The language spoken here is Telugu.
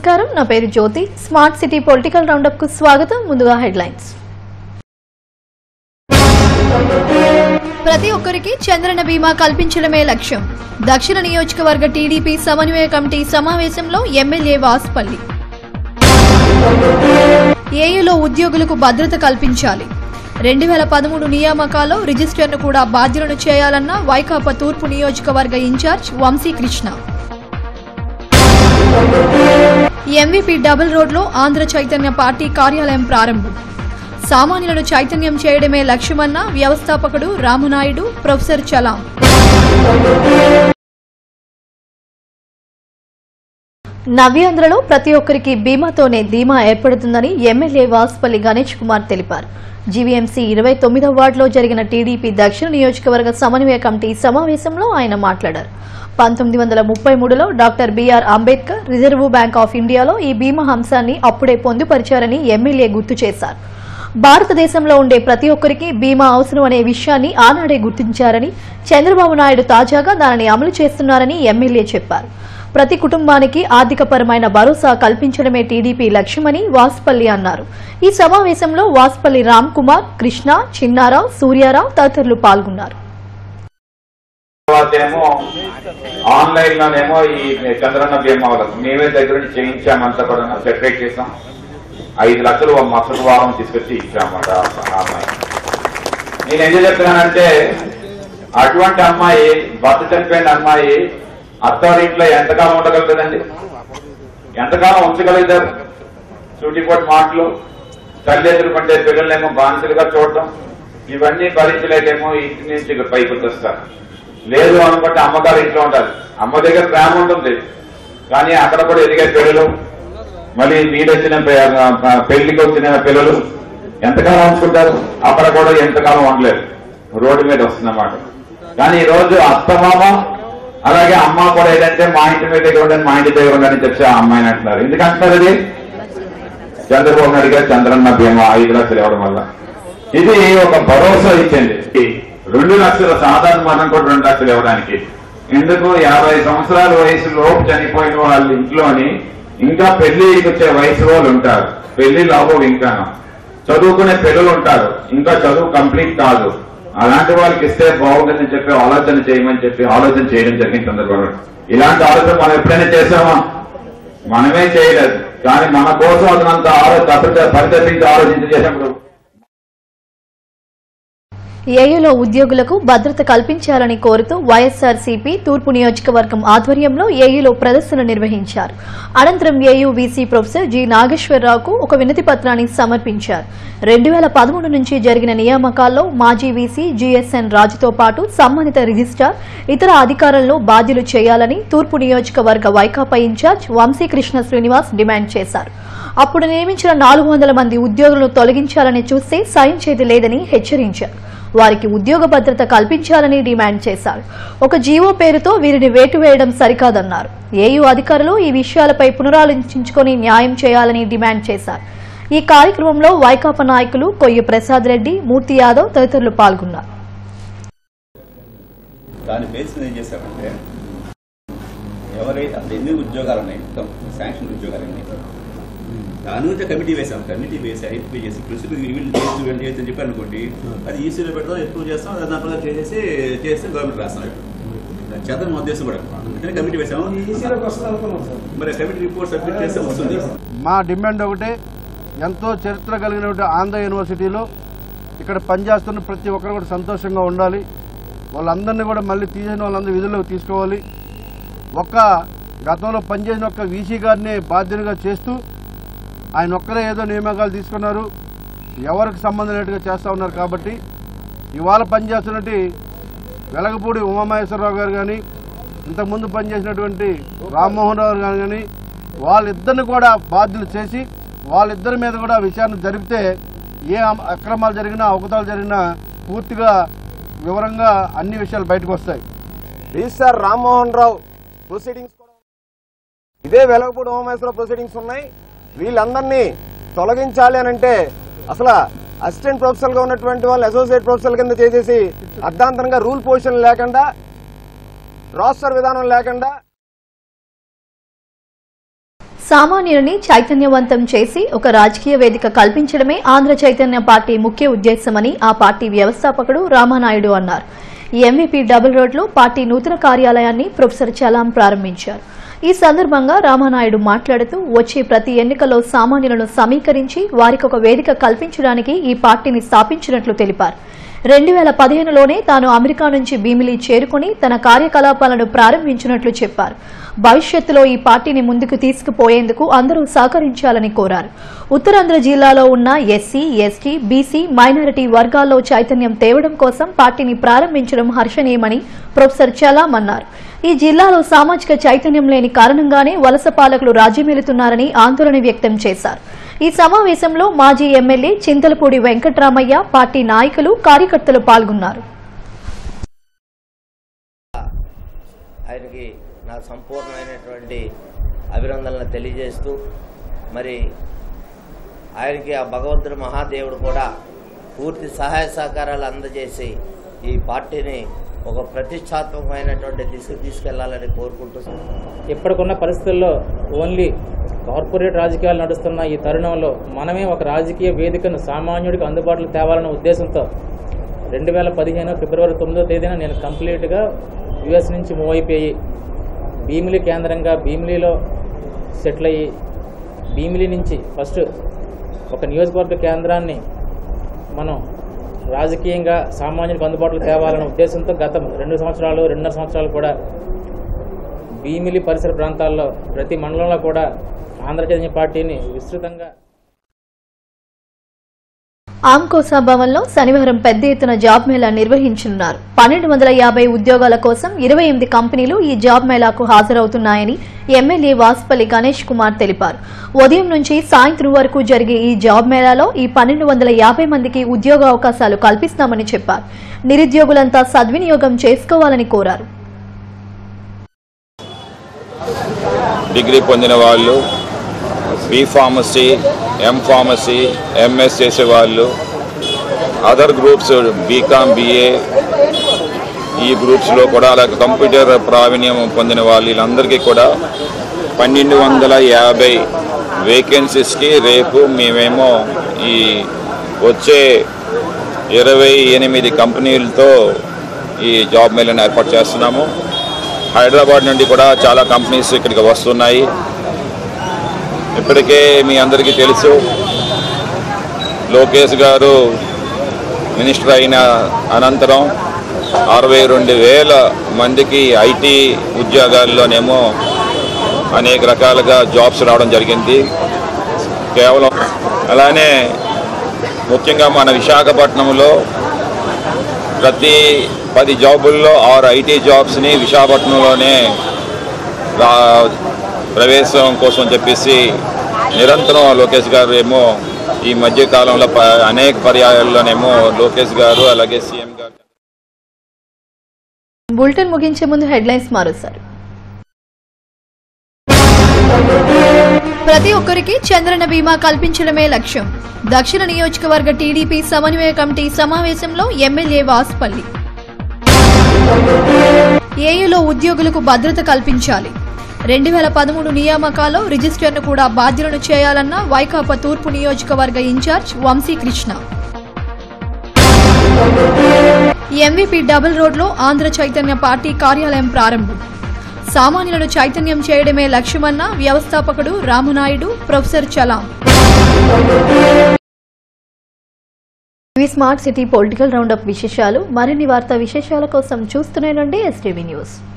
నమస్కారం నా పేరు Jyothi smart city political roundup కు స్వాగతం ముందుగా హెడ్లైన్స్ ప్రతి ఒక్కరికి చంద్రన బీమా కల్పించడమే లక్ష్యం దక్షిణ నియోజకవర్గ టీడీపీ సమన్వయ కమిటీ సమావేశంలో ఎమ్మెల్యే వాసుపల్లి ఏయులో ఉద్యోగులకు భద్రత కల్పించాలి రెండు వేల పదమూడు నియామకాల్లో రిజిస్టర్ను కూడా బాధ్యులను చేయాలన్న వైకాపా తూర్పు నియోజకవర్గ ఇన్ఛార్జ్ వంశీకృష్ణ ఎంవీపీ డబుల్ రోడ్లో ఆంధ్ర చైతన్య పార్టీ కార్యాలయం ప్రారంభం సామాన్యులను చైతన్యం చేయడమే లక్ష్యమన్న వ్యవస్థాపకుడు రామనాయుడు ప్రొఫెసర్ చలాం నవ్యాంధ్రలో ప్రతి ఒక్కరికి బీమాతోనే ధీమా ఏర్పడుతుందని ఎమ్మెల్యే వాసుపల్లి గణేష్ కుమార్ తెలిపారు జీవీఎంసీ ఇరవై తొమ్మిదవ వార్డులో జరిగిన టీడీపీ దక్షిణ నియోజకవర్గ సమన్వయ కమిటీ సమావేశంలో ఆయన మాట్లాడారు పంతొమ్మిది వందల ముప్పై మూడులో doctor BR Ambedkar reserve bank of ఇండియాలో ఈ బీమా అంశాన్ని అప్పుడే పొందుపరిచారని ఎమ్మెల్యే గుర్తు చేశారు భారతదేశంలో ఉండే ప్రతి ఒక్కరికి బీమా అవసరం అనే విషయాన్ని ఆనాడే గుర్తించారని చంద్రబాబు నాయుడు తాజాగా దానిని అమలు చేస్తున్నారని ఎమ్మెల్యే చెప్పారు ప్రతి కుటుంబానికి ఆర్థికపరమైన భరోసా కల్పించడమే టీడీపీ లక్ష్యమని వాసుపల్లి అన్నారు ఈ సమావేశంలో వాసుపల్లి రామ్ కుమార్ కృష్ణ చిన్నారావు సూర్యారావు తదితరులు పాల్గొన్నారు తర్వాత ఏమో ఆన్లైన్ లోనేమో ఈ చంద్రన్న బీమా వాళ్ళకు మేమే దగ్గర నుంచి చేయించామంతా కూడా సెపరేట్ చేసాం ఐదు లక్షలు ఒక మసలు వారం తీసుకొచ్చి ఇచ్చామన్నమాట ఆ అమ్మాయి నేను ఎందుకు చెప్తున్నానంటే అటువంటి అమ్మాయి భర్త చనిపోయిన అమ్మాయి అత్తారింట్లో ఎంతకాలం ఉండగలుగుతుందండి ఎంతకాలం ఉంచగలుగుతారు సూటిపోటి మాటలు తల్లి ఎదుర్కొంటే పిల్లలేమో బానిసలుగా చూడటం ఇవన్నీ భరించలేకేమో ఇంటి నుంచి ఇక పైకి వస్తారు లేదు అనుకుంటే అమ్మగారు ఇంట్లో ఉంటారు అమ్మ దగ్గర ప్రేమ ఉంటుంది కానీ అక్కడ కూడా ఎదిగే పిల్లలు మళ్ళీ వీడొచ్చిన పె- పెళ్లికి వచ్చిన పిల్లలు ఎంతకాలం ఉంచుకుంటారు అక్కడ కూడా ఎంతకాలం ఉండలేరు రోడ్డు మీద వస్తుందన్నమాట కానీ ఈ రోజు అత్తమామ అలాగే అమ్మ కూడా ఏంటంటే మా ఇంటి మీద దగ్గర ఉండండి మా ఇంటి దగ్గర ఉండండి చెప్పి ఆ అమ్మాయిని అంటున్నారు ఎందుకు అంటున్నారు అది చంద్రబాబు నాయుడు గారు చంద్రన్న బీమా ఐదు లక్షలు ఇవ్వడం వల్ల ఇది ఒక భరోసా ఇచ్చింది రెండు లక్షల సాధారణ మరణం కూడా రెండు లక్షలు ఇవ్వడానికి ఎందుకు యాభై సంవత్సరాల వయసు లోపు చనిపోయిన వాళ్ళ ఇంట్లోని ఇంకా పెళ్లికి వచ్చే వయసు వాళ్ళు ఉంటారు పెళ్లి అవ్వవు ఇంకా చదువుకునే పిల్లలు ఉంటారు ఇంకా చదువు కంప్లీట్ కాదు అలాంటి వాళ్ళకి ఇస్తే బాగుంటుందని చెప్పి ఆలోచన చేయమని చెప్పి ఆలోచన చేయడం జరిగిన సందర్భంలో ఇలాంటి ఆలోచన మనం ఎప్పుడైనా చేసామా మనమే చేయలేదు కానీ మన కోసం అతనంత ఆలో పరితపించి ఆలోచించి చేసినప్పుడు ఏయులో ఉద్యోగులకు భద్రత కల్పించాలని కోరుతూ వైఎస్ఆర్సీపీ తూర్పు నియోజకవర్గం ఆధ్వర్యంలో ఏయులో ప్రదర్శన నిర్వహించారు అనంతరం ఏయూ వీసీ ప్రొఫెసర్ జి నాగేశ్వరరావుకు ఒక వినతి పత్రాన్ని సమర్పించారు రెండు వేల పదమూడు నుంచి జరిగిన నియామకాల్లో మాజీ వీసీ జీఎస్ఎన్ రాజుతో పాటు సంబంధిత రిజిస్ట్రార్ ఇతర అధికారులను బాధ్యులు చేయాలని తూర్పు నియోజకవర్గ వైకాపా ఇన్ఛార్జ్ వంశీకృష్ణ శ్రీనివాస్ డిమాండ్ చేశారు అప్పుడు నియమించిన నాలుగు వందల మంది ఉద్యోగులను తొలగించాలని చూస్తే సహించేది లేదని హెచ్చరించారు వారికి ఉద్యోగ భద్రత కల్పించాలని డిమాండ్ చేశారు ఒక జీవో పేరుతో వీరిని వేటు వేయడం సరికాదన్నారు ఏయూ అధికారులు ఈ విషయాలపై పునరాలోచించుకొని న్యాయం చేయాలని డిమాండ్ చేశారు ఈ కార్యక్రమంలో వైకాపా నాయకులు కొయ్య ప్రసాద్ రెడ్డి మూర్తి యాదవ్ తదితరులు పాల్గొన్నారు దాని బేస్ మీద ఏం చేశామంటే ఎవరైతే అసలు ఎన్ని ఉద్యోగాలు ఉన్నాయి మొత్తం శాంక్షన్ ఉద్యోగాలు ఉన్నాయి దాని గురించి కమిటీ వేసాం కమిటీ వేసి ఐడెంటిఫై చేసి ప్రిన్సిపల్ వీళ్ళు చేసి వీళ్ళు చేసి అని చెప్పి అనుకోండి అది ఈసీలో పెడతాం ఎక్కువ చేస్తాం అది దాంట్లో చేసేసి చేస్తే గవర్నమెంట్ రాస్తాం దాని చేత మా ఉద్దేశం కూడా అందుకని కమిటీ వేసాము మరి కమిటీ రిపోర్ట్ సబ్మిట్ చేస్తే వస్తుంది మా డిమాండ్ ఒకటే ఎంతో చరిత్ర కలిగినటువంటి ఆంధ్ర యూనివర్సిటీలో ఇక్కడ పనిచేస్తున్న ప్రతి ఒక్కరు కూడా సంతోషంగా ఉండాలి వాళ్ళందరినీ కూడా మళ్ళీ తీసిన వాళ్ళందరూ విధుల్లోకి తీసుకోవాలి ఒక్క గతంలో పనిచేసిన ఒక్క వీసీ గారిని బాధ్యునిగా చేస్తూ ఆయన ఒక్కరే ఏదో నియామకాలు తీసుకున్నారు ఎవరికి సంబంధం లేట్టుగా చేస్తూ ఉన్నారు కాబట్టి ఇవాళ పనిచేస్తున్నట్టు వెలగపూడి ఉమామహేశ్వరరావు గారు కానీ ఇంతకుముందు పనిచేసినటువంటి రామ్మోహన్ రావు గారు కానీ వాళ్ళిద్దరిని కూడా బాధ్యులు చేసి వాళ్ళిద్దరి మీద కూడా విచారణ జరిపితే ఏ అమ- అక్రమాలు జరిగినా అవకతాలు జరిగినా పూర్తిగా వివరంగా అన్ని విషయాలు బయటకు వస్తాయి రిజిస్టార్ రామ్మోహన్ రావు ప్రొసీడింగ్స్ కూడా ఇదే వెలగపూడి హోమేశ్వర ప్రొసీడింగ్స్ ఉన్నాయి వీళ్ళందరినీ తొలగించాలి అని అంటే అసలు అసిస్టెంట్ ప్రొఫెసర్ గా ఉన్నటువంటి వాళ్ళు అసోసియేట్ ప్రొఫెసర్ కింద చేసేసి అర్ధాంతరంగా రూల్ పొజిషన్ లేకుండా రోస్టర్ విధానం లేకుండా సామాన్యులని చైతన్యవంతం చేసి ఒక రాజకీయ వేదిక కల్పించడమే ఆంధ్ర చైతన్య పార్టీ ముఖ్య ఉద్దేశమని ఆ పార్టీ వ్యవస్థాపకుడు రామానాయుడు అన్నారు ఈ ఎంవీపీ డబుల్ రోడ్లో పార్టీ నూతన కార్యాలయాన్ని ప్రొఫెసర్ చలాం ప్రారంభించారు ఈ సందర్భంగా రామానాయుడు మాట్లాడుతూ వచ్చే ప్రతి ఎన్నికల్లో సామాన్యులను సమీకరించి వారికి ఒక వేదిక కల్పించడానికి ఈ పార్టీని స్థాపించినట్లు తెలిపారు రెండు వేల పదిహేనులోనే తాను అమెరికా నుంచి భీమిలి చేరుకుని తన కార్యకలాపాలను ప్రారంభించినట్లు చెప్పారు భవిష్యత్తులో ఈ పార్టీని ముందుకు తీసుకుపోయేందుకు అందరూ సహకరించాలని కోరారు ఉత్తరాంధ్ర జిల్లాలో ఉన్న ఎస్సీ ఎస్టీ బీసీ మైనారిటీ వర్గాల్లో చైతన్యం తేవడం కోసం పార్టీని ప్రారంభించడం హర్షణీయమని ప్రొఫెసర్ చలాం అన్నారు ఈ జిల్లాలో సామాజిక చైతన్యం లేని కారణంగానే వలస పాలకులు రాజ్యమేలుతున్నారని ఆందోళన వ్యక్తం చేశారు ఈ సమావేశంలో మాజీ ఎమ్మెల్యే చింతలపూడి వెంకట్రామయ్య పార్టీ నాయకులు కార్యకర్తలు పాల్గొన్నారు ఆయనకి నా సంపూర్ణమైనటువంటి అభినందనలు తెలియజేస్తూ మరి ఆయనకి ఆ భగవంతుడు మహాదేవుడు కూడా పూర్తి సహాయ సహకారాలు అందజేసి ఈ పార్టీని ఒక ప్రతిష్టాత్మకమైనటువంటి దిశకు తీసుకెళ్లాలని కోరుకుంటూ ఇప్పటికున్న పరిస్థితుల్లో ఓన్లీ కార్పొరేట్ రాజకీయాలు నడుస్తున్న ఈ తరుణంలో మనమే ఒక రాజకీయ వేదికను సామాన్యుడికి అందుబాటులో తేవాలన్న ఉద్దేశంతో రెండు వేల పదిహేను ఫిబ్రవరి తొమ్మిదో తేదీన నేను కంప్లీట్గా యుఎస్ నుంచి మూవ్ అయిపోయి భీమిలి కేంద్రంగా భీమిలిలో సెటిల్ అయ్యి భీమిలి నుంచి ఫస్ట్ ఒక నియోజకవర్గ కేంద్రాన్ని మనం రాజకీయంగా సామాన్యులకు అందుబాటులో తేవాలన్న ఉద్దేశంతో గత రెండు సంవత్సరాలు రెండున్నర సంవత్సరాలు కూడా భీమిలి పరిసర ప్రాంతాల్లో ప్రతి మండలంలో కూడా ఆంధ్ర చైతన్య పార్టీని విస్తృతంగా ఆమ్కోసా భవన్లో శనివారం పెద్ద ఎత్తున జాబ్ మేళా నిర్వహించనున్నారు పన్నెండు వందల యాభై ఉద్యోగాల కోసం ఇరవై ఎనిమిది కంపెనీలు ఈ జాబ్ మేళాకు హాజరవుతున్నాయని ఎమ్మెల్యే వాసుపల్లి గణేష్ కుమార్ తెలిపారు ఉదయం నుంచి సాయంత్రం వరకు జరిగే ఈ జాబ్ మేళాలో ఈ పన్నెండు వందల యాభై మందికి ఉద్యోగ అవకాశాలు కల్పిస్తామని చెప్పారు నిరుద్యోగులంతా సద్వినియోగం చేసుకోవాలని కోరారు డిగ్రీ పొందిన వాళ్ళు B pharmacy M pharmacy MS చేసేవాళ్ళు అదర్ గ్రూప్స్ బీకామ్ బీఏ ఈ గ్రూప్స్లో కూడా అలాగే కంప్యూటర్ ప్రావీణ్యం పొందిన వాళ్ళు వీళ్ళందరికీ కూడా పన్నెండు వందల యాభై వేకెన్సీస్కి రేపు మేమేమో ఈ వచ్చే ఇరవై ఎనిమిది కంపెనీలతో ఈ జాబ్ మేళను ఏర్పాటు చేస్తున్నాము హైదరాబాద్ నుండి కూడా చాలా కంపెనీస్ ఇక్కడికి వస్తున్నాయి ఇప్పటికే మీ అందరికీ తెలుసు లోకేష్ గారు మినిస్టర్ అయిన అనంతరం అరవై రెండు వేల మందికి ఐటీ ఉద్యోగాల్లోనేమో అనేక రకాలుగా జాబ్స్ రావడం జరిగింది కేవలం అలానే ముఖ్యంగా మన విశాఖపట్నంలో ప్రతి పది జాబుల్లో ఆరు ఐటీ జాబ్స్ని విశాఖపట్నంలోనే రా ప్రవేశం కోసం చెప్పేసి నిరంతరం లోకేష్ గారు ఏమో ఈ మధ్య కాలంలో ప- అనేక పర్యాయాల్లోనేమో లోకేష్ గారు అలాగే సీఎం గారు బులెటిన్ ముగించే ముందు హెడ్లైన్స్ మారుస్తారు ప్రతి ఒక్కరికి చంద్రన బీమా కల్పించడమే లక్ష్యం దక్షిణ నియోజకవర్గ టీడీపీ సమన్వయ కమిటీ సమావేశంలో ఎమ్మెల్యే వాసుపల్లి ఏయులో ఉద్యోగులకు భద్రత కల్పించాలి రెండు వేల పదమూడు నియామకాల్లో రిజిస్టర్ను కూడా బాధ్యులను చేయాలన్న వైకాపా తూర్పు నియోజకవర్గ ఇన్ఛార్జ్ వంశీకృష్ణ ఎంవీపీ డబుల్ రోడ్లో ఆంధ్ర చైతన్య పార్టీ కార్యాలయం ప్రారంభం సామాన్యులను చైతన్యం చేయడమే లక్ష్యమన్న వ్యవస్థాపకుడు రామనాయుడు ప్రొఫెసర్ చలాం ఇవి స్మార్ట్ సిటీ పొలిటికల్ రౌండప్ విశేషాలు మరిన్ని వార్తా విశేషాల కోసం చూస్తూనే రండి ఎస్టీవీ న్యూస్